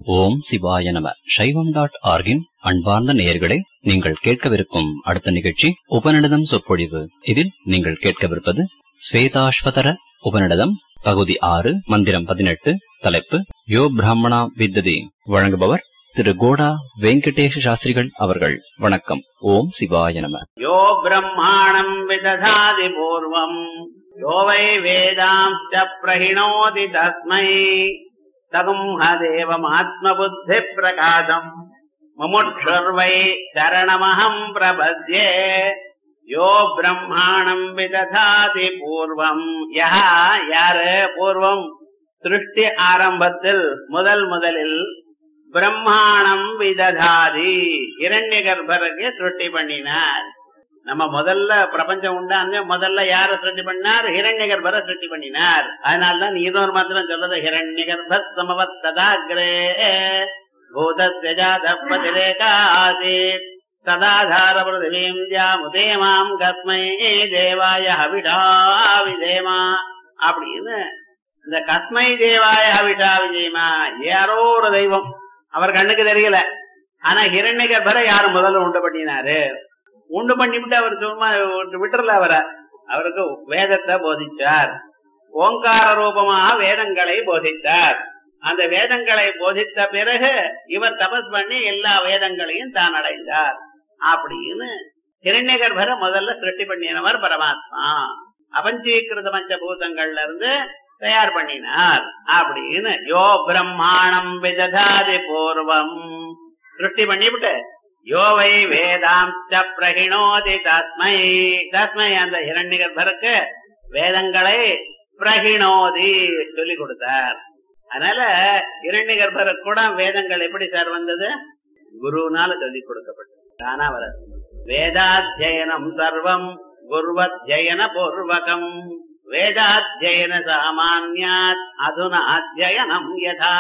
ஓம் சிவாய நம சைவம் டாட் ஆர்கின் அன்பார்ந்த நேயர்களே நீங்கள் கேட்கவிருக்கும் அடுத்த நிகழ்ச்சி உபநிடதம் சொற்பொழிவு இதில் நீங்கள் கேட்கவிருப்பது ஸ்வேதாஸ்வதர உபநிடதம் பகுதி ஆறு மந்திரம் பதினெட்டு தலைப்பு யோ பிராமணா வித்ததி வழங்குபவர் திரு கோடா வெங்கடேஷ சாஸ்திரிகள் அவர்கள் வணக்கம் ஓம் சிவாய நம यो ब्रह्माणम् विदधाति पूर्वम् यो वै वेदांश्च प्रहिणोति तस्मै तगुंहदेवमात्मबुद्धिप्रकाशम् मुमुक्षुर्वै शरणमहम् प्रपद्ये யோ பிரம்மாணம் விததாதி பூர்வம் யஹா யாரு பூர்வம் சிருஷ்டி ஆரம்பத்தில் முதல் முதலில் பிரம்மாணம் விததாதி இரண்ய கர்ப்பருக்கு சிருஷ்டி பண்ணினார் நம்ம முதல்ல பிரபஞ்சம் உண்டாந்து முதல்ல யார சிருஷ்டி பண்ணார் ஹிரண்ய கர்ப்பரை சிருஷ்டி பண்ணினார் அதனால்தான் இன்னொரு மாத்திரம் சொல்றது ஹிரண்ய கர்ப்ப சமவத்ததாகிரே பூதத்யஜாதப்பதிரேகா ஆசீத் சதாதார பிருதிவீம் ஜாமுதே மாம் கஸ்மை தேவாய ஹவிடா விதேமா அப்படின்னு இந்த கஸ்மை தேவாய ஹவிடா விஜயமா யாரோ ஒரு தெய்வம் அவர் கண்ணுக்கு தெரியல ஆனா ஹிரண்ய கர்ப்பரை யாரு முதல்ல உண்டு பண்ணினாரு உண்டு பண்ணிவிட்டு அவர் சும்மா விட்டுறல அவரை அவருக்கு வேதத்தை போதிச்சார் ஓங்கார ரூபமாக வேதங்களை போதித்தார் அந்த வேதங்களை போதித்த பிறகு இவர் தபஸ் பண்ணி எல்லா வேதங்களையும் தான் அடைந்தார் அப்படின்னு ஹிரண்யகர்பரை முதல்ல சிருஷ்டி பண்ணினவர் பரமாத்மா அபஞ்சீகிருத பஞ்சபூதங்கள்ல இருந்து தயார் பண்ணினார் அப்படின்னு யோ பிரம்மாணம் விததாதி பூர்வம் சிருஷ்டி பண்ணிவிட்டு யோவை வேதாம்ச பிரகிணோதி தஸ்மை தஸ்மை அந்த ஹிரண்யகர்பருக்கு வேதங்களை பிரகிணோதி சொல்லி கொடுத்தார் அதனால இரண்யகர்பருக்கு கூட வேதங்கள் எப்படி சார் வந்தது குருனால சொல்லி கொடுக்கப்பட்டது தானா வர வேதாத்தியனம் சர்வம் குருவத்யன பூர்வகம் வேதாத்தியன சாமான்யாத் அதுன அத்தியனம் யதா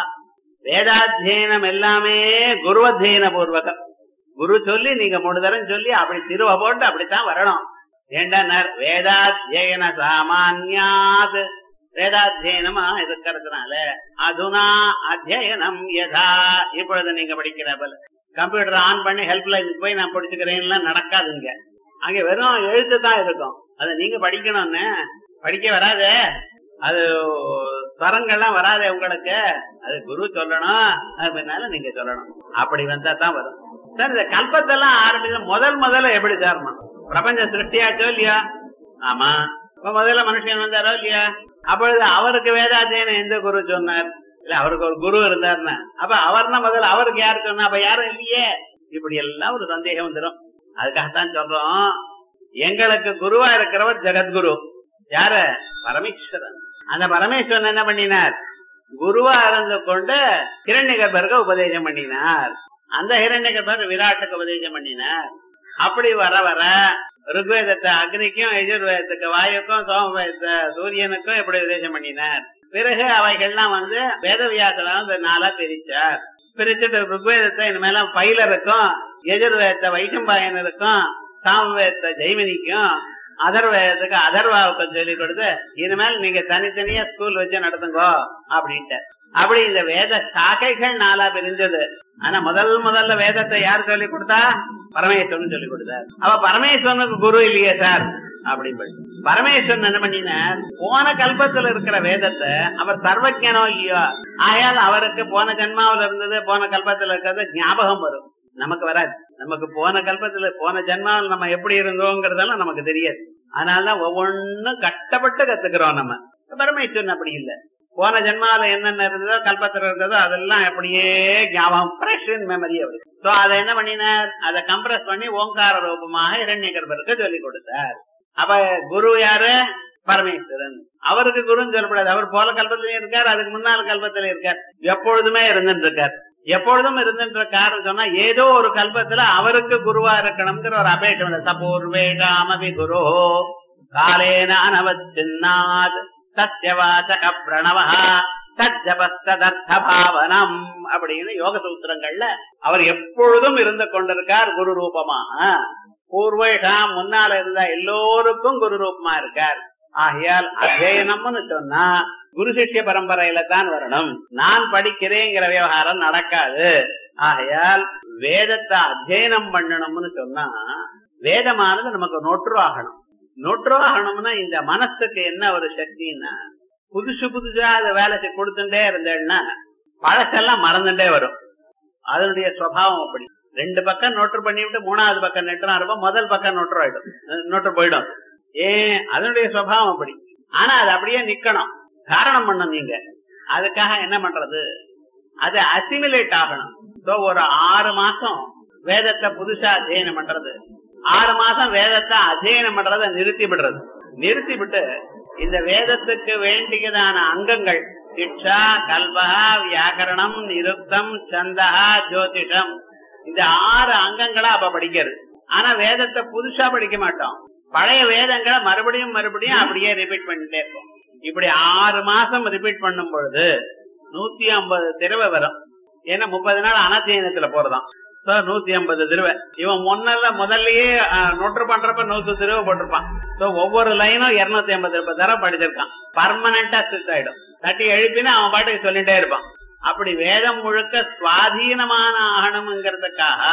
வேதாத்தியனம் எல்லாமே குருவத்தியன பூர்வகம் குரு சொல்லி நீங்க மூணு தரம் சொல்லி அப்படி திருவ போட்டு அப்படித்தான் வரணும் ஏண்டனர் வேதாத்தியன சாமான்யாத் வேதாத்தியனமா இருக்கிறதுனால அதுனா அத்தியனம் யதா இப்பொழுது நீங்க படிக்கிற போல கம்ப்யூட்டர் ஆன் பண்ணி ஹெல்ப் லைனுக்கு போய் நான் படிச்சுக்கிறேன் நடக்காதுங்க அங்க வெறும் எழுத்து தான் இருக்கும் அதை நீங்க படிக்கணும்னு படிக்க வராதே அது ஸ்வரங்கள்லாம் வராதே உங்களுக்கு அது குரு சொல்லணும் அது பின்னால நீங்க சொல்லணும் அப்படி வந்தா தான் வரும் சார் இந்த கல்பத்தெல்லாம் ஆரம்பிச்ச முதல் முதல்ல எப்படி சாரணும் பிரபஞ்ச சிருஷ்டியாச்சோ இல்லையா ஆமா இப்ப முதல்ல மனுஷன் வந்தாரோ இல்லையா அப்பொழுது அவருக்கு வேதாத்தியன எந்த குரு சொன்னார் இல்ல அவருக்கு ஒரு குரு இருந்தாருன்னா அப்ப அவர்னா முதல்ல அவருக்கு யாரு சொன்னா அப்ப யாரும் இல்லையே இப்படி எல்லாம் ஒரு சந்தேகம் வந்துடும் அதுக்காகத்தான் சொல்றோம் எங்களுக்கு குருவா இருக்கிறவர் ஜெகத்குரு யாரு பரமேஸ்வரன் அந்த பரமேஸ்வரன் என்ன பண்ணினார் குருவா இருந்து கொண்டு ஹிரண்யகர்பருக்கு உபதேசம் பண்ணினார் அந்த ஹிரண்யகர்பர் விராட்டுக்கு உபதேசம் பண்ணினார் அப்படி வர வர ருக்வேதத்தை அக்னிக்கும் எஜுர்வேதத்துக்கு வாயுக்கும் சோமவேதத்தை சூரியனுக்கும் எப்படி உபதேசம் பண்ணினார் பிறகு அவைகள்லாம் வந்து வேதவியாசலாம் அந்த நாளா பிரிச்சார் பிரிச்சுட்டு ருக்வேதத்தை இனிமேல பயிலருக்கும் எஜுர்வேதத்தை வைசம்பாயனருக்கும் சாமவேதத்தை ஜெய்மினிக்கும் அதர்வேதத்துக்கு அதர்வாவுக்கு சொல்லி கொடுத்து இனிமேல் நீங்க தனித்தனியா ஸ்கூல் வச்சு நடத்துங்கோ அப்படின்ட்டு அப்படி இந்த வேத சாக்கைகள் நாளா பிரிஞ்சது ஆனா முதல் முதல்ல வேதத்தை யார் சொல்லி கொடுத்தா பரமேஸ்வரன் சொல்லி கொடுத்தார் அவ பரமேஸ்வரனுக்கு குரு இல்லையே சார் அப்படின்னு பரமேஸ்வரன் என்ன பண்ணினார் போன கல்பத்துல இருக்கிற வேதத்தை அவர் சர்வஜனோ இல்லையோ ஆயால் அவருக்கு போன ஜென்மாவில இருந்தது போன கல்பத்துல இருக்கிறது ஞாபகம் வரும் நமக்கு வராது நமக்கு போன கல்பத்துல போன ஜென்மாவில் நம்ம எப்படி இருந்தோங்கிறதெல்லாம் நமக்கு தெரியாது அதனாலதான் ஒவ்வொன்னும் கஷ்டப்பட்டு கத்துக்கிறோம் நம்ம பரமேஸ்வரன் அப்படி இல்லை போன ஜென்மாவில என்னென்ன இருந்ததோ கல்பத்துல இருந்ததோ அதெல்லாம் அப்படியே ஞாபகம் ஃப்ரெஷ் மெமரி அவருக்கு சோ அதை என்ன பண்ணினார் அதை கம்ப்ரஸ் பண்ணி ஓங்கார ரூபமாக இரண்யகர்பருக்கு சொல்லி கொடுத்தார் அப்ப குரு யாரு பரமேஸ்வரன் அவருக்கு குருன்னு சொல்லக்கூடாது அவர் போல கல்பத்திலயும் இருக்கார் அதுக்கு முன்னால கல்பத்தில இருக்கார் எப்பொழுதுமே இருந்துட்டு இருக்கார் எப்பொழுதும் இருந்துட்டு இருக்காருன்னு சொன்னா ஏதோ ஒரு கல்பத்துல அவருக்கு குருவா இருக்கணுங்கிற ஒரு அபேட்சம் சபூர்வேகாமபி குரு காலேன அனவச்சின்னாத் சத்யவாச்சக பிரணவ சஜபஸ்தர்த்த பாவனம் அப்படின்னு யோக சூத்திரங்கள்ல அவர் எப்பொழுதும் இருந்து கொண்டிருக்கார் குரு ரூபமாக பூர்வேஷாம் முன்னால இருந்த எல்லோருக்கும் குரு ரூபமா இருக்கார் ஆகையால் அத்தியனம்னு சொன்னா குரு சிஷ்ய பரம்பரையில தான் வரணும் நான் படிக்கிறேங்கிற விவகாரம் நடக்காது ஆகையால் வேதத்தை அத்தியனம் பண்ணணும்னு சொன்னா வேதமானது நமக்கு நொற்றுவாகணும் நொற்றுவாகணும்னா இந்த மனசுக்கு என்ன ஒரு சக்தின்னா புதுசு புதுசா அதை வேலை செய்~ கொடுத்துட்டே இருந்தேன்னா பழசெல்லாம் மறந்துட்டே வரும் அதனுடைய சுவாவம் அப்படி ரெண்டு பக்கம் நோட்டு பண்ணிவிட்டு மூணாவது பக்கம் நெட்டுறா இருப்போம் முதல் பக்கம் நோட்டு ஆயிடும் நோட்டு போயிடும் ஏன் அதனுடைய சுவாவம் அப்படி ஆனா அது அப்படியே நிக்கணும் காரணம் பண்ண நீங்க அதுக்காக என்ன பண்றது அது அசிமிலேட் ஆகணும் So, ஒரு ஆறு மாசம் வேதத்தை புதுசா அத்தியனம் பண்றது ஆறு மாசம் வேதத்தை அத்தியனம் பண்றதை நிறுத்தி விடுறது நிறுத்தி விட்டு இந்த வேதத்துக்கு வேண்டியதான அங்கங்கள் சிக்ஷா கல்பகா வியாக்கரணம் நிருப்தம் சந்தகா ஜோதிடம் இந்த ஆறு அங்கங்களை அப்ப படிக்கிறது ஆனா வேதத்தை புதுசா படிக்க மாட்டோம் பழைய வேதங்களை மறுபடியும் மறுபடியும் அப்படியே ரிப்பீட் பண்ணிட்டே இருப்போம் இப்படி ஆறு மாசம் ரிப்பீட் பண்ணும் பொழுது நூத்தி ஐம்பது திருவை வரும் ஏன்னா முப்பது நாள் அனத்தியனத்துல போறதாம் So, நூத்தி ஐம்பது திருவை இவன் முன்னல்ல முதல்லயே நோட்டு பண்றப்ப நூத்து திருவை போட்டிருப்பான் சோ ஒவ்வொரு லைனும் இருநூத்தி ஐம்பது தடவை படிச்சிருக்கான் பர்மனண்டா ஸ்டிச் ஆயிடும் தட்டி எழுப்பினா அவன் பாட்டுக்கு சொல்லிட்டே இருப்பான் அப்படி வேதம் முழுக்க சுவாதீனமான ஆகணுங்கிறதுக்காக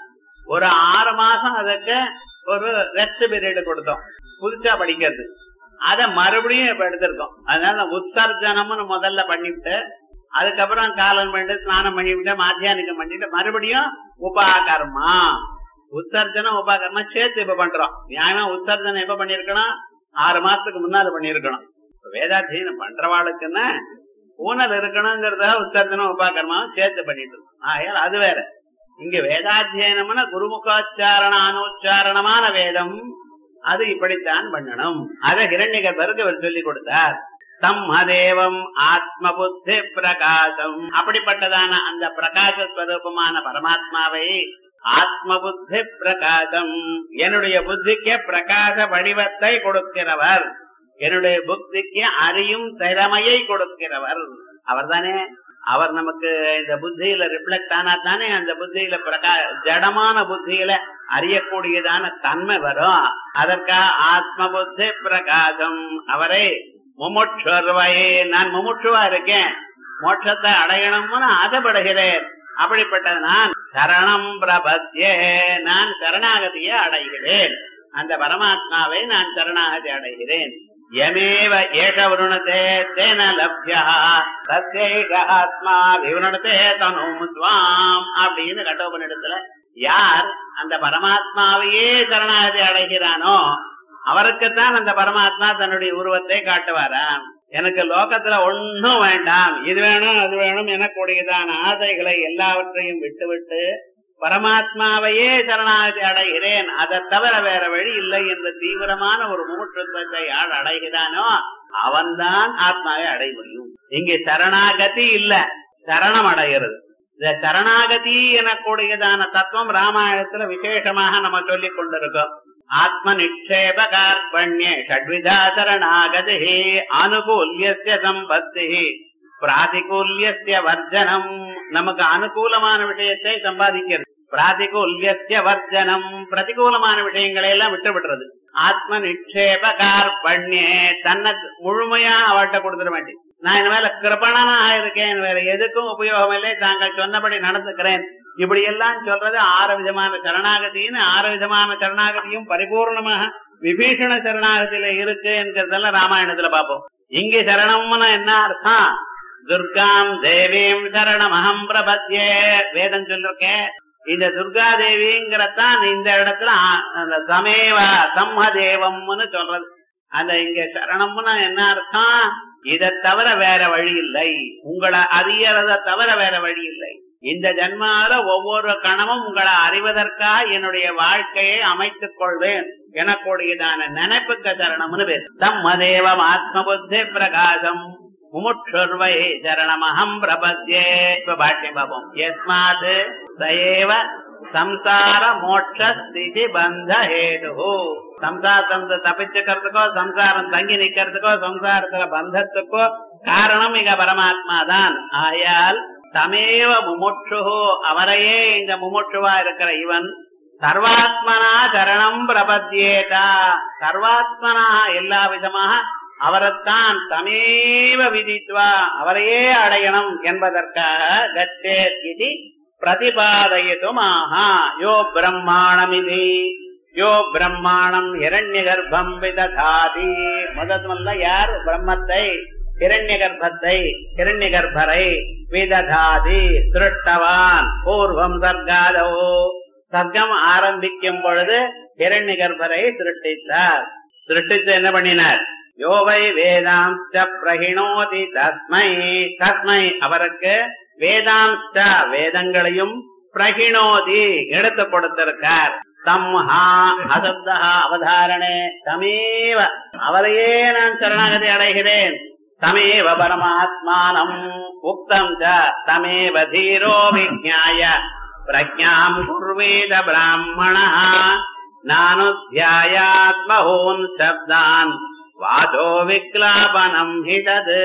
ஒரு ஆறு மாசம் அதுக்கு ஒரு ரெஸ்ட் பீரியட் கொடுத்தோம் புதுசா படிக்கிறது அத மறுபடியும் இப்ப எடுத்திருக்கோம் அதனால உற்சர்ஜனம்னு முதல்ல பண்ணிவிட்டு அதுக்கப்புறம் காலம் பண்ணிட்டு ஸ்நானம் பண்ணிவிட்டு மாத்தியானிக்கம் பண்ணிட்டு மறுபடியும் உபாகர்மா உற்சர்ஜனம் உபாகர்மா சேர்த்து இப்ப பண்றோம் நியாயமா உற்சர்ஜனம் எப்ப பண்ணிருக்கணும் ஆறு மாசத்துக்கு முன்னால பண்ணிருக்கணும் இப்ப வேதாத்தியனம் பண்றவாளுக்குன்னா ஊனல் இருக்கணுங்கிறத உற்சர்ஜனம் உபாகர்மாவும் சேர்த்து பண்ணிட்டு இருக்கோம் ஆகையால் அது வேற இங்க வேதாத்தியனம்னா குருமுகாச்சாரண அனுச்சாரணமான வேதம் அது இப்படித்தான் பண்ணணும் அத ஹிரண்யகர்பருக்கு அவர் சொல்லி கொடுத்தார் தம்மதேவம் ஆத்ம புத்தி பிரகாசம் அப்படிப்பட்டதான அந்த பிரகாச ஸ்வரூபமான பரமாத்மாவை ஆத்ம புத்தி பிரகாசம் என்னுடைய புத்திக்கு பிரகாச வடிவத்தை கொடுக்கிறவர் என்னுடைய புத்திக்கு அறியும் திறமையை கொடுக்கிறவர் அவர்தானே அவர் நமக்கு இந்த புத்தியில ரிஃப்ளெக்ட் ஆனா தானே அந்த புத்தியில பிரகா ஜடமான புத்தியில அறியக்கூடியதான தன்மை வரும் அதற்காக ஆத்ம புத்தி பிரகாசம் அவரை முமுட்சுவயே நான் முமுட்சுவா இருக்கேன் மோட்சத்தை அடையணும்னு ஆசைப்படுகிறேன் அப்படிப்பட்ட நான் சரணம் பிரபத்தியே நான் சரணாகதியை அடைகிறேன் அந்த பரமாத்மாவை நான் சரணாகதி அடைகிறேன் யமேவ ஏஷ விருணதே தேன லப்யா தத்யைக ஆத்மா விவரணத்தே தனும் துவாம் அப்படின்னு கட்டோபனிடத்துல யார் அந்த பரமாத்மாவையே சரணாகதி அடைகிறானோ அவருக்குத்தான் அந்த பரமாத்மா தன்னுடைய உருவத்தை காட்டுவாராம் எனக்கு லோகத்துல ஒன்னும் வேண்டாம் இது வேணும் அது வேணும் எனக்கூடியதான ஆசைகளை எல்லாவற்றையும் விட்டுவிட்டு பரமாத்மாவையே சரணாகதி அடைகிறேன் அதை தவிர வேற வழி இல்லை என்ற தீவிரமான ஒரு மூற்றுத்துவத்தை யார் அடைகிறானோ அவன்தான் ஆத்மாவை அடைய முடியும் இங்கே சரணாகதி இல்ல சரணம் அடைகிறது இந்த சரணாகதி எனக்கூடியதான தத்துவம் ராமாயணத்துல விசேஷமாக நம்ம சொல்லிக் கொண்டிருக்கோம் ஆத்ம நிக்ஷேப கார்பண்யே ஷட்விதா சரணாகதி அனுகூல்யஸ்ய சம்பத்தி பிராதிகூல்யஸ்ய வர்ஜனம் நமக்கு அனுகூலமான விஷயத்தை சம்பாதிக்கிறது பிராதிகூல்யஸ்ய வர்ஜனம் பிரதிகூலமான விஷயங்களை எல்லாம் விட்டு விடுறது ஆத்ம நிக்ஷேப கார்பண்யே தன்னை முழுமையா அவர்கிட்ட கொடுத்துட வேண்டியது நான் இந்த மேல கிருபணனாக இருக்கேன் வேற எதுக்கும் உபயோகம் இல்லை தாங்கள் சொன்னபடி நடந்துக்கிறேன் இப்படி எல்லாம் சொல்றது ஆறு விதமான சரணாகதின்னு ஆறு விதமான சரணாகதியும் பரிபூர்ணமாக விபீஷண சரணாகதியில இருக்கு என்கிறதெல்லாம் ராமாயணத்துல பார்ப்போம் இங்க சரணம்னு என்ன அர்த்தம் துர்காம் தேவீம் சரணமகம் பிரபத்யே வேதம் சொல்லிருக்கேன் இந்த துர்கா தேவிங்கிறதான் இந்த இடத்துல ஆ- அந்த சமேவ சம்மதேவம்னு சொல்றது அந்த இங்க சரணம்னா என்ன அர்த்தம் இதை தவிர வேற வழி இல்லை உங்களை அறியறத தவிர வேற வழி இல்லை இந்த ஜன்மால ஒவ்வொரு கணமும் உங்களை அறிவதற்காக என்னுடைய வாழ்க்கையை அமைத்துக் கொள்வேன் எனக்கூடியதான நினைப்புக்க சரணம்னு பேர் தம்மதேவம் ஆத்ம புத்தி பிரகாசம் முமுட்சுர்வை சரணமகம் பிரபத்யே இப்ப பாஷ்யம் பார்ப்போம் எஸ்மாத் சயேவ சம்சார மோட்ச ஸ்திதி பந்த ஹேது சம்சாரத்தை தப்பிச்சுக்கிறதுக்கோ சம்சாரம் தங்கி நிக்கிறதுக்கோ சம்சாரத்துல பந்தத்துக்கோ காரணம் இங்க பரமாத்மா தான் ஆயால் தமேவ முமுட்சு அவரையே இந்த முமுட்சுவா இருக்கிற இவன் சர்வாத்மனா சரணம் பிரபத்யேதா சர்வாத்மனா எல்லா விதமாக அவரைத்தான் தமேவ விதித்வா அவரையே அடையணும் என்பதற்காக கச்சேத் இது பிரதிபாதயதுமாஹா யோ பிரம்மாணமிதி யோ பிரம்மாணம் இரண்ய கர்ப்பம் விததாதி முதல்ல யார் பிரம்மத்தை இரண்ய கர்ப்பத்தை இரண்ய கர்ப்பரை விததாதி திருஷ்டவான் பூர்வம் சர்க்காதோ சர்க்கம் ஆரம்பிக்கும் பொழுது இரண்ய கர்ப்பரை திருஷ்டித்தார் திருஷ்டித்து என்ன பண்ணினார் யோவை வேதாந்த பிரகிணோதி தஸ்மை தஸ்மை அவருக்கு வேதாந்த வேதங்களையும் பிரகிணோதி எடுத்து கொடுத்திருக்கார் தம்ஹா அசப்தா அவதாரணே தமேவ அவரையே நான் சரணாகதி அடைகிறேன் தமேவ பரமாத்மானம் உக்தம் ச தமேவ தீரோ விஜாய பிரஜாம் குர்வேத பிராமணா நானுத்தியாயாத்மஹோன் சப்தான் வாதோ விக்லாபனம் ஹிதது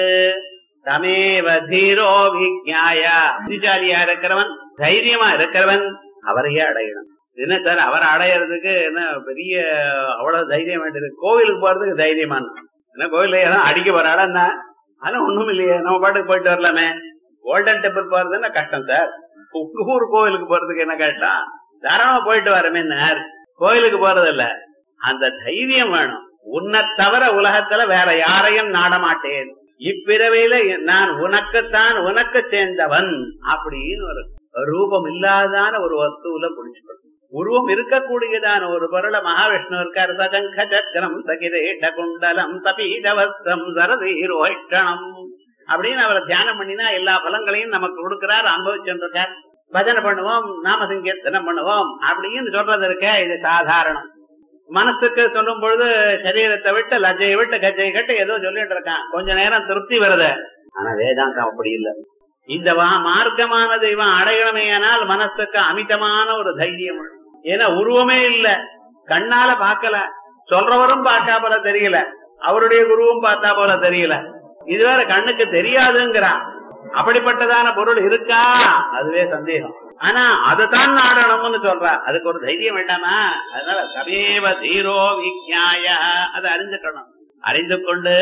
தமேவ தீரோ விஜாய புத்திசாலியா இருக்கிறவன் தைரியமா இருக்கிறவன் அவரையே அடையணும் என்ன சார் அவரை அடையிறதுக்கு என்ன பெரிய அவ்வளவு தைரியம் வேண்டியது கோவிலுக்கு போறதுக்கு தைரியமான என்ன கோவில்ல ஏதோ அடிக்க போறாடா என்ன அதெல்லாம் ஒண்ணும் இல்லையே நம்ம பாட்டுக்கு போயிட்டு வரலாமே கோல்டன் டெம்பிள் போறதுன்னா கஷ்டம் சார் உங்க ஊர் கோவிலுக்கு போறதுக்கு என்ன கஷ்டம் தாராளமா போயிட்டு வரமே கோயிலுக்கு போறது இல்ல அந்த தைரியம் வேணும் உன்னை தவிர உலகத்துல வேற யாரையும் நாட மாட்டேன் இப்பிறவையில நான் உனக்குத்தான் உனக்கு சேர்ந்தவன் அப்படின்னு ஒரு ரூபம் இல்லாதான ஒரு வஸ்துவில புடிச்சுக்கணும் உருவம் இருக்கக்கூடியதான ஒரு பொருளை மகாவிஷ்ணு இருக்கார் சஜங்க சக்கரம் சகிரேட்ட குண்டலம் தபீதவஸ்திரம் சரதீரோஷணம் அப்படின்னு அவரை தியானம் பண்ணினா எல்லா பலங்களையும் நமக்கு கொடுக்கிறார் அனுபவிச்சுருக்கார் பஜனை பண்ணுவோம் நாம சங்கீர்த்தனம் பண்ணுவோம் அப்படின்னு சொல்றது இருக்க இது சாதாரணம் மனசுக்கு சொல்லும் பொழுது சரீரத்தை விட்டு லஜ்ஜையை விட்டு கஜ்ஜை கட்டு ஏதோ சொல்லிட்டு இருக்கான் கொஞ்ச நேரம் திருப்தி வருது ஆனா வேதாந்தம் அப்படி இல்லை இந்த வா- மார்க்கமானது இவன் அடையணுமேயானால் மனசுக்கு அமிதமான ஒரு தைரியம் வேணும். ஏன்னா உருவமே இல்ல கண்ணால பார்க்கல சொல்றவரும் பார்த்தா போல தெரியல அவருடைய குருவும் பார்த்தா போல தெரியல இதுவேற கண்ணுக்கு தெரியாதுங்கிறான் அப்படிப்பட்டதான பொருள் இருக்கா அதுவே சந்தேகம் ஆனா அதுதான் நாடணும்னு சொல்றா அதுக்கு ஒரு தைரியம் வேண்டாமா அதனால சமேவ தீரோ விஜாய அதை அறிஞ்சுக்கணும் அறிந்து கொண்டு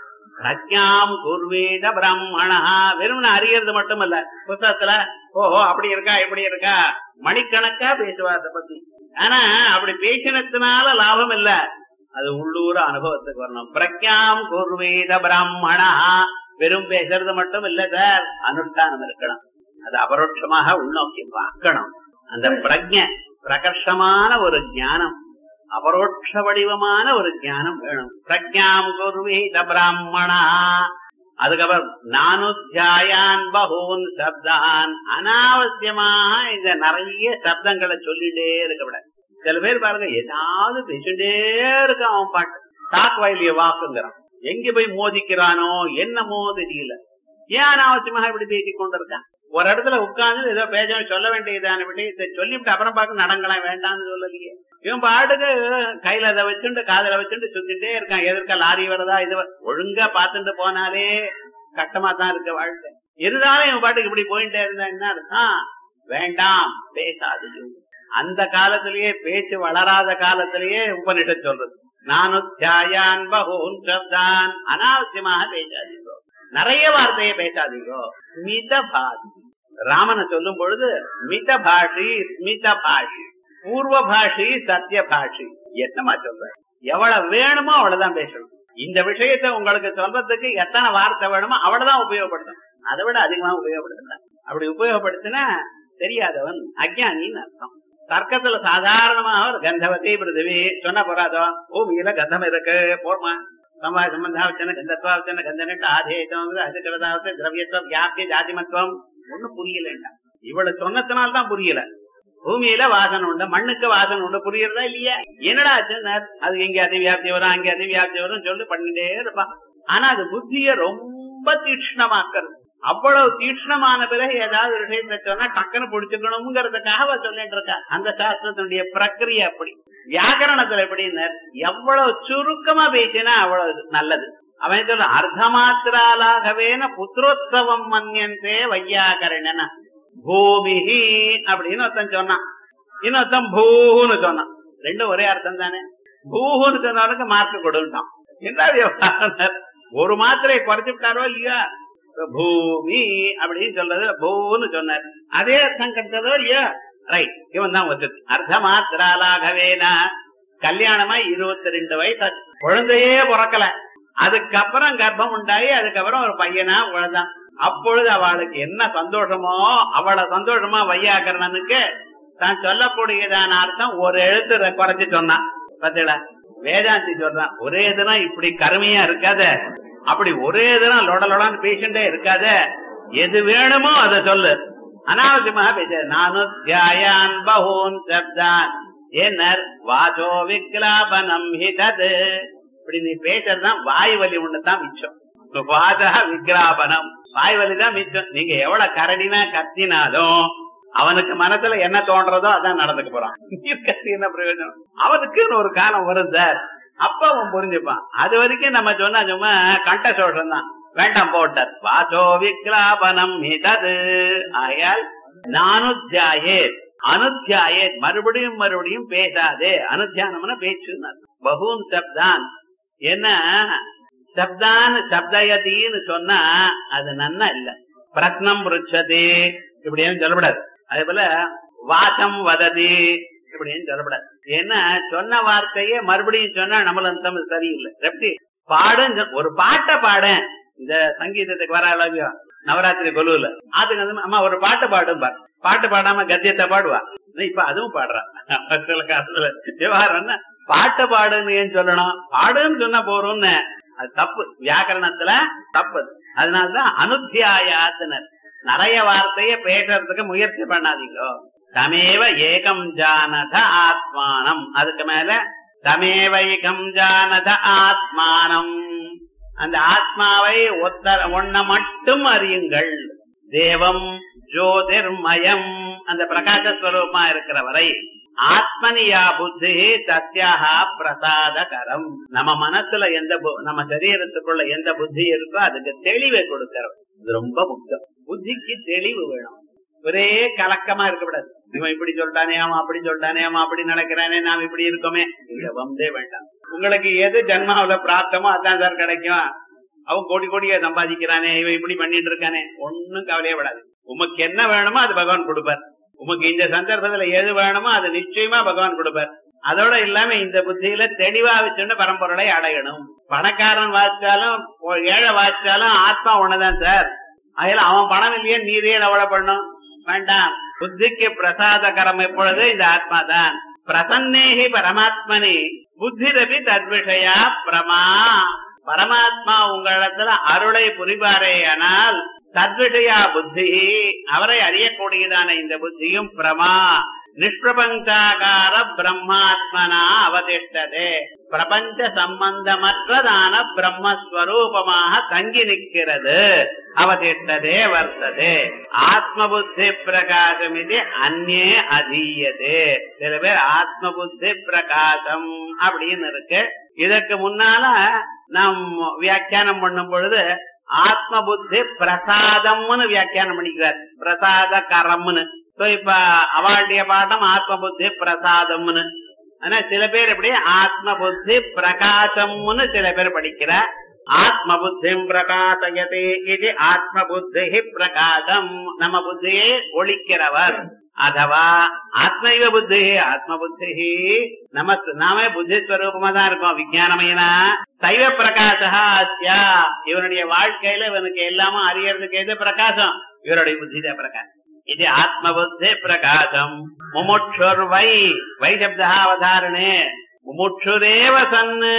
பிரஜாம் குர்வீத பிரம்மணா வெறும் அறியறது மட்டும் இல்ல புத்தகத்துல ஓஹோ அப்படி இருக்கா இப்படி இருக்கா மணிக்கணக்கா பேசுவார் அதை பத்தி ஆனா அப்படி பேசினதுனால லாபம் இல்ல அது உள்ளூர அனுபவத்துக்கு வரணும் பிரஜாம் குர்வீத பிராமணா வெறும் பேசுறது மட்டும் இல்ல சார் அனுஷ்டானம் இருக்கணும் அது அபரோட்சமாக உள்நோக்கி பார்க்கணும் அந்த பிரஜ பிரகர்ஷமான ஒரு ஞானம் அபரோட்ச வடிவமான ஒரு ஞானம் வேணும் பிரஜாம் குர்வீத பிராமணா அதுக்கப்புறம் நானுத்தியாயான் பகூன் சப்தான் அனாவசியமாக இந்த நிறைய சப்தங்களை சொல்லிட்டே இருக்கக்கூடாது சில பேர் பாருங்க ஏதாவது பேசிட்டே இருக்கான் அவன் பாட்டு தாக் வயலிய வாக்குங்கிறான் எங்க போய் மோதிக்கிறானோ என்னமோ தெரியல ஏன் அனாவசியமாக இப்படி பேசிக் கொண்டிருக்கான் ஒரு இடத்துல உட்கார்ந்து ஏதோ பேச சொல்ல வேண்டியதான விஷயத்தை சொல்லிவிட்டு அப்புறம் பார்க்க நடங்கலாம் வேண்டாம்னு சொல்லலையே இவன் பாட்டுக்கு கையில அதை வச்சுட்டு காதுல வச்சுட்டு சுத்திட்டே இருக்கான் எதிர்க்க லாரி வருதா இது வ- ஒழுங்கா பார்த்துட்டு போனாலே கஷ்டமா தான் இருக்க வாழ்க்கை இருந்தாலும் இவன் பாட்டுக்கு இப்படி போயிட்டே இருந்தா என்ன அர்த்தம் வேண்டாம் பேசாதீங்க அந்த காலத்திலேயே பேச்சு வளராத காலத்திலேயே உபனிஷத் சொல்றது நானுத்தியாயான் பகூன் சப்தான் அனாவசியமாக பேசாதீங்கோ நிறைய வார்த்தையை பேசாதீங்கோ மித பாதி ராமனை சொல்லும் பொழுது மித பாஷி ஸ்மித பாஷி பூர்வ பாஷி சத்திய பாஷி என்னமா சொல்ற எவ்வளவு வேணுமோ அவ்வளவுதான் பேசணும் இந்த விஷயத்தை உங்களுக்கு சொல்றதுக்கு எத்தனை வார்த்தை வேணுமோ அவ்வளவுதான் உபயோகப்படுத்தணும் அதை விட அதிகமா உபயோகப்படுத்தல அப்படி உபயோகப்படுத்தினா தெரியாதவன் அஜ்ஞானின்னு அர்த்தம் தர்க்கத்துல சாதாரணமாக ஒரு கந்தவதி பிருத்திவி சொன்ன போறாதோ பூமியில கந்தம் இருக்கு போர்மா சம்பா சம்பந்தாவச்சன கந்தத்வாவச்சன கந்தனிட்டு ஆதேயம் அதுக்கிறதாவது திரவியத்துவம் வியாபிய ஜாதிமத்துவம் ஒண்ணும் புரியலண்டா இவ்வளவு சொன்னதுனால தான் புரியல பூமியில வாசனை உண்டு மண்ணுக்கு வாசனை உண்டு புரியுறதா இல்லையா என்னடா ஆச்சுன்னா அது இங்க அதிவியாப்தி வரும் அங்க அதிவியாப்தி வரும் சொல்லி பண்ணிட்டே இருப்பான் ஆனா அது புத்திய ரொம்ப தீட்சணமாக்குறது அவ்வளவு தீட்சணமான பிறகு ஏதாவது ஒரு விஷயத்தை சொன்னா டக்குன்னு பிடிச்சுக்கணுங்கிறதுக்காக அவ சொல்லிட்டு இருக்கா அந்த சாஸ்திரத்தினுடைய பிரக்கிரியை அப்படி வியாக்கரணத்துல எப்படின்னு எவ்வளவு சுருக்கமா பேசினா அவ்வளவு நல்லது அவன் சொல்ல அர்த்தமாத்திராலாகவேன புத்திரோத்சவம் மன்யந்தே வையாகரணன பூமிஹி அப்படின்னு ஒருத்தன் சொன்னான் இன்னொருத்தன் பூன்னு சொன்னான் ரெண்டும் ஒரே அர்த்தம் தானே பூன்னு சொன்னவனுக்கு மார்க் கொடுத்தான் என்ன விவகாரம்? ஒரு மாத்திரையை குறைச்சுட்டாரோ இல்லையா இப்ப பூமி அப்படின்னு சொல்றது பூன்னு சொன்னார் அதே அர்த்தம் கிடைச்சதோ இல்லையா ரைட் இவன் தான் வச்சது அர்த்த மாத்திராலாகவேனா கல்யாணமா இருபத்தி ரெண்டு வயசு ஆச்சு. குழந்தையே பிறக்கல அதுக்கப்புறம் கர்ப்பம் உண்டாகி அதுக்கப்புறம் ஒரு பையனா உழந்தான் அப்பொழுது அவளுக்கு என்ன சந்தோஷமோ அவளை சந்தோஷமா வையாக்கரணனுக்கு தான் சொல்லக்கூடியதான அர்த்தம் ஒரு எழுத்து குறைச்சு சொன்னான் பத்தில வேதாந்தி சொல்றான் ஒரே தினம் இப்படி கருமையா இருக்காத அப்படி ஒரே தினம் லொட லொடான்னு பேஷண்டே இருக்காத எது வேணுமோ அதை சொல்லு அனாவசியமாக பேச நானும் தியாயான் பகூன் சப்தான் ஏன்னர் வாசோ விக்லாபனம் ஹிதது இப்படி நீ பேசுறதுதான் வாய் வலி ஒண்ணுதான் மிச்சம் வாசா விக்லாபனம் வாய் வலி தான் மிச்சம் நீங்க எவ்வளவு கரடினா கத்தினாலும் அவனுக்கு மனசுல என்ன தோன்றதோ அதான் நடந்துக்க போறான் நீர் கத்தி என்ன பிரயோஜனம் அவனுக்குன்னு ஒரு காலம் வரும் சார் அப்ப அவன் புரிஞ்சுப்பான் அது வரைக்கும் நம்ம சொன்னா சும்மா கண்ட சோழம் தான் வேண்டாம் போட்டார் வாசோ விக்லாபனம் ஹிதது ஆயால் நானுத்தியாயே அனுத்தியாயே மறுபடியும் மறுபடியும் பேசாதே அனுத்தியானம்னா பேச்சுன்னு பகூன் சப்தான் என்ன சப்தான் சப்தயதின்னு சொன்னா அது நன்னா இல்ல பிரத்னம் புருச்சதே இப்படின்னு சொல்லப்படாது அதே போல வாசம் வததி இப்படின்னு சொல்லப்படாது ஏன்னா சொன்ன வார்த்தையே மறுபடியும் சொன்னா நம்மளும் தமிழ் சரியில்லை எப்படி பாடுன்னு சொ- ஒரு பாட்டை பாடேன் இந்த சங்கீதத்துக்கு வர அளவியோ நவராத்திரி கொலுவுல அதுக்கு வந்து அம்மா ஒரு பாட்டு பாடும் பாரு பாட்டு பாடாம கத்தியத்தை பாடுவா இப்ப அதுவும் பாடுறான் சில காலத்துல விவகாரம் என்ன பாட்டு பாடுன்னு ஏன் சொல்லணும் பாடுன்னு சொன்னா போறோம்னு அது தப்பு வியாக்கரணத்துல தப்பு அது. அதனாலதான் அனுத்தியாயாத்தினர் நிறைய வார்த்தைய பேசுறதுக்கு முயற்சி பண்ணாதீங்க தமேவ ஏகம் ஜானத ஆத்மானம் அதுக்கு மேல தமேவ ஏகம் ஜானத ஆத்மானம் அந்த ஆத்மாவை ஒத்த ஒன்ன மட்டும் அறியுங்கள் தேவம் ஜோதிர்மயம் அந்த பிரகாசஸ்வரூபமா இருக்கிற வரை ஆத்மனியா புத்தி சத்யாக பிரசாதகரம் நம்ம மனசுல எந்த பு- நம்ம சரீரத்துக்குள்ள எந்த புத்தி இருக்கோ அதுக்கு தெளிவை கொடுக்கிறோம் இது ரொம்ப முக்கியம் புத்திக்கு தெளிவு வேணும் ஒரே கலக்கமா இருக்கக்கூடாது இவன் இப்படி சொல்லிட்டானே அவன் அப்படி சொல்லிட்டானே அவன் அப்படி நடக்கிறானே நாம் இப்படி இருக்கோமே இந்த வந்தே வேண்டாம் உங்களுக்கு எது ஜன்மாவில பிராப்தமோ அதான் சார் கிடைக்கும் அவன் கோடி கோடியா சம்பாதிக்கிறானே இவன் இப்படி பண்ணிட்டு இருக்கானே ஒன்னும் கவலையே விடாது உமக்கு என்ன வேணுமோ அது பகவான் கொடுப்பார் உமக்கு இந்த சந்தர்ப்பத்துல எது வேணுமோ அது நிச்சயமா பகவான் கொடுப்பார் அதோட இல்லாம இந்த புத்தியில தெளிவா வச்சுட்டு பரம்பொருளை அடையணும் பணக்காரன் வாசிச்சாலும் ஒ- ஏழை வாசிச்சாலும் ஆத்மா ஒண்ணுதான் சார் அதுல அவன் பணம் இல்லையே நீரே எவ்வளவு பண்ணும் வேண்டாம் புத்திக்கு பிரசாதகரம் எப்பொழுது இந்த ஆத்மா தான் பிரசன்னேகி பரமாத்மனி புத்திரபி தத்விஷயா பிரமா பரமாத்மா உங்களிடத்துல அருளை புரிவாரேயானால் தத்விஷயா புத்தி அவரை அறியக்கூடியதான இந்த புத்தியும் பிரமா நிஷ்பிரபஞ்சாகார பிரம்மாத்மனா அவதிஷ்டதே பிரபஞ்ச சம்பந்தமற்றதான பிரம்மஸ்வரூபமாக தங்கி நிற்கிறது அவதிஷ்டதே வர்த்ததே ஆத்ம புத்தி பிரகாசம் இது அந்நே அதீயதே சில பேர் ஆத்ம புத்தி பிரகாசம் அப்படின்னு இருக்கு இதற்கு முன்னால நாம் வியாக்கியானம் பண்ணும் பொழுது ஆத்ம புத்தி பிரசாதம்னு வியாக்கியானம் பண்ணிக்கிறார் பிரசாத கரம்னு சோ இப்ப அவளுடைய பாடம் ஆத்ம புத்தி பிரசாதம்னு ஆனா சில பேர் எப்படி ஆத்ம புத்தி பிரகாசம்னு சில பேர் படிக்கிறார் ஆத்ம புத்திம் பிரகாசயதே இது ஆத்ம புத்தி பிரகாசம் நம்ம புத்தியை ஒழிக்கிறவர் அதவா ஆத்மைவ புத்தி ஆத்ம புத்தி நம்ம நாமே புத்தி ஸ்வரூபமா தான் இருக்கோம் விஜயானமயனா சைவ பிரகாசா அஸ்யா இவனுடைய வாழ்க்கையில இவனுக்கு எல்லாமும் அறியறதுக்கு எது பிரகாசம் இவருடைய புத்தி தான் பிரகாசம் இது ஆத்ம புத்தி பிரகாசம் முமுட்சுர் வை வை சப்தா அவதாரணே முமுட்சுரேவ சன்னு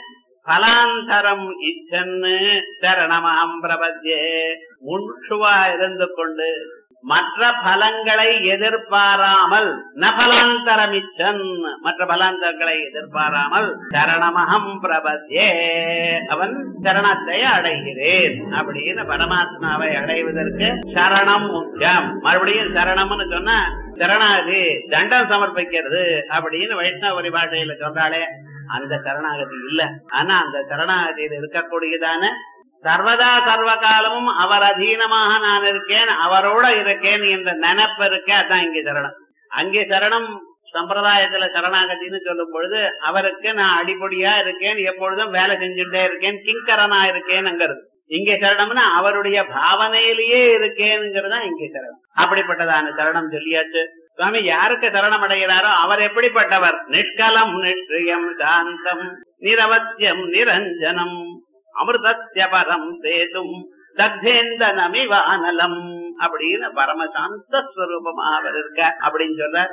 பலாந்தரம் இச்சன்னு சரணமகம் பிரபத்யே முன்ஷுவா இருந்து கொண்டு மற்ற பலங்களை எதிர்பாராமல் நபலாந்தரம் இச்சன் மற்ற பலாந்தரங்களை எதிர்பாராமல் சரணமகம் பிரபத்யே அவன் சரணத்தை அடைகிறேன் அப்படின்னு பரமாத்மாவை அடைவதற்கு சரணம் முக்கியம் மறுபடியும் சரணம்னு சொன்னா சரணாதி தண்டம் சமர்ப்பிக்கிறது அப்படின்னு வைஷ்ணவ பரிபாஷையில சொல்றாளே அந்த சரணாகதி இல்ல ஆனா அந்த சரணாகதியில் இருக்கக்கூடியதான சர்வதா சர்வ காலமும் அவர் அதீனமாக நான் இருக்கேன் அவரோட இருக்கேன் என்ற நினைப்பு இருக்க அதான் இங்கே சரணம் அங்கே சரணம் சம்பிரதாயத்துல சரணாகதின்னு சொல்லும் பொழுது அவருக்கு நான் அடிப்பொடியா இருக்கேன் எப்பொழுதும் வேலை செஞ்சுட்டே இருக்கேன் கிங்கரனா இருக்கேன்ங்கிறது இங்க சரணம்னா அவருடைய பாவனையிலேயே இருக்கேங்கிறது தான் இங்க சரணம் அப்படிப்பட்டதான சரணம் சொல்லியாச்சு சுவாமி யாருக்கு சரணம் அடைகிறாரோ அவர் எப்படிப்பட்டவர் நிஷ்கலம் நிஷ்யம் சாந்தம் நிரவத்தியம் நிரஞ்சனம் அமிர்தத்ய பரம் சேதும் தத்தேந்தனமிவானலம் அப்படின்னு பரமசாந்த ஸ்வரூபமா அவர் இருக்க அப்படின்னு சொல்றார்